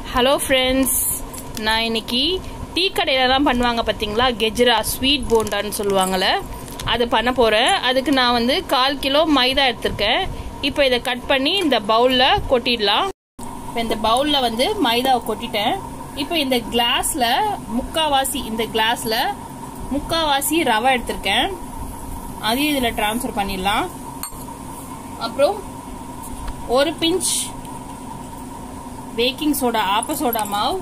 hello friends நான் இன்னைக்கு tea கடையிலலாம் பண்ணுவாங்க பார்த்தீங்களா கெஜ்ரா ஸ்வீட் போண்டான்னு சொல்லுவாங்கள்ல அது பண்ண போகிறேன் அதுக்கு நான் வந்து கால் கிலோ மைதா எடுத்திருக்கேன் இப்போ இதை கட் பண்ணி இந்த பவுலில் கொட்டிடலாம் இப்போ இந்த பவுலில் வந்து மைதாவை கொட்டிட்டேன் இப்போ இந்த கிளாஸில் முக்காவாசி இந்த கிளாஸில் முக்காவாசி ரவை எடுத்திருக்கேன் அதையும் இதில் ட்ரான்ஸ்ஃபர் பண்ணிடலாம் அப்புறம் ஒரு பிஞ்ச் பேக்கிங் சோடா ஆப்ப சோடா மாவு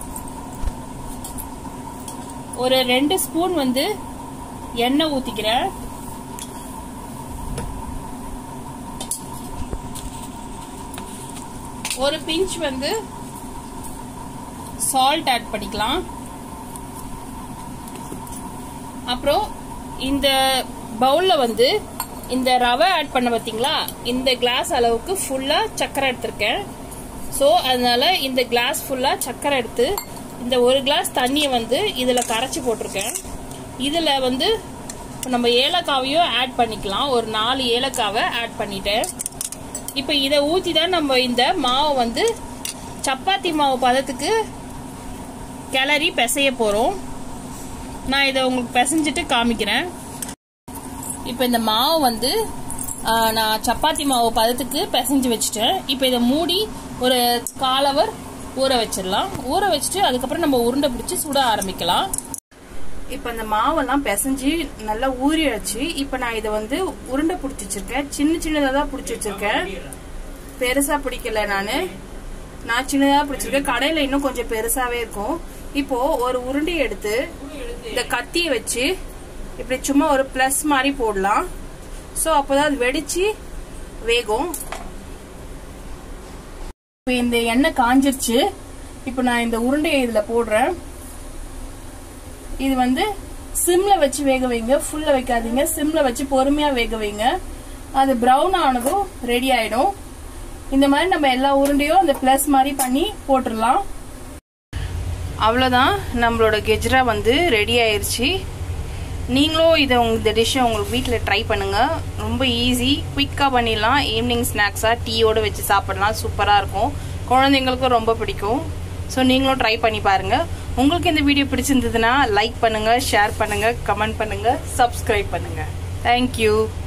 ஒரு ரெண்டு ஸ்பூன் வந்து எண்ணெய் ஊத்திக்கிறேன் ஒரு பிஞ்ச் வந்து சால்ட் ஆட் பண்ணிக்கலாம் அப்புறம் இந்த பவுல்ல வந்து இந்த ரவை ஆட் பண்ண பார்த்தீங்களா இந்த கிளாஸ் அளவுக்கு ஃபுல்லா சக்கரை எடுத்திருக்கேன் ஸோ அதனால இந்த கிளாஸ் ஃபுல்லா சக்கரை எடுத்து இந்த ஒரு கிளாஸ் தண்ணியை வந்து இதில் கரைச்சி போட்டிருக்கேன் இதில் வந்து நம்ம ஏலக்காவையும் ஆட் பண்ணிக்கலாம் ஒரு நாலு ஏலக்காவை ஆட் பண்ணிட்டேன் இப்போ இதை ஊற்றி தான் நம்ம இந்த மாவை வந்து சப்பாத்தி மாவு பதத்துக்கு கிளறி பிசைய போகிறோம் நான் இதை உங்களுக்கு பிசைஞ்சிட்டு காமிக்கிறேன் இப்போ இந்த மாவு வந்து நான் சப்பாத்தி மாவு பதத்துக்கு பிசைஞ்சு வச்சுட்டேன் இப்போ இதை மூடி ஒரு காலவர் ஊற வச்சிடலாம் ஊற வச்சுட்டு அதுக்கப்புறம் நம்ம உருண்டை பிடிச்சி சுட ஆரம்பிக்கலாம் இப்போ இந்த மாவெல்லாம் பிசைஞ்சு நல்லா ஊறியாச்சு இப்போ நான் இதை வந்து உருண்டை பிடிச்சி வச்சிருக்கேன் சின்ன சின்னதாக தான் பிடிச்சி வச்சிருக்கேன் பெருசா பிடிக்கல நான் நான் சின்னதாக பிடிச்சிருக்கேன் கடையில் இன்னும் கொஞ்சம் பெருசாவே இருக்கும் இப்போ ஒரு உருண்டை எடுத்து இந்த கத்தியை வச்சு இப்படி சும்மா ஒரு பிளஸ் மாதிரி போடலாம் ஸோ அப்போதான் அது வெடிச்சு வேகும் இப்போ இந்த எண்ணெய் காஞ்சிருச்சு இப்போ நான் இந்த உருண்டையை இதில் போடுறேன் இது வந்து சிம்ல வச்சு வேக வைங்க ஃபுல்ல வைக்காதீங்க சிம்ல வச்சு பொறுமையா வேக வைங்க அது ப்ரௌன் ஆனதும் ரெடி ஆயிடும் இந்த மாதிரி நம்ம எல்லா உருண்டையும் அந்த பிளஸ் மாதிரி பண்ணி போட்டுடலாம் அவ்வளோதான் நம்மளோட கெஜ்ரா வந்து ரெடி ஆயிருச்சு நீங்களும் இதை உங்க இந்த டிஷ்ஷை உங்களுக்கு வீட்டில் ட்ரை பண்ணுங்கள் ரொம்ப ஈஸி குயிக்காக பண்ணிடலாம் ஈவினிங் ஸ்நாக்ஸாக டீயோடு வச்சு சாப்பிடலாம் சூப்பராக இருக்கும் குழந்தைங்களுக்கும் ரொம்ப பிடிக்கும் ஸோ நீங்களும் ட்ரை பண்ணி பாருங்கள் உங்களுக்கு இந்த வீடியோ பிடிச்சிருந்ததுன்னா லைக் பண்ணுங்கள் ஷேர் பண்ணுங்கள் கமெண்ட் பண்ணுங்கள் சப்ஸ்கிரைப் பண்ணுங்கள் தேங்க்யூ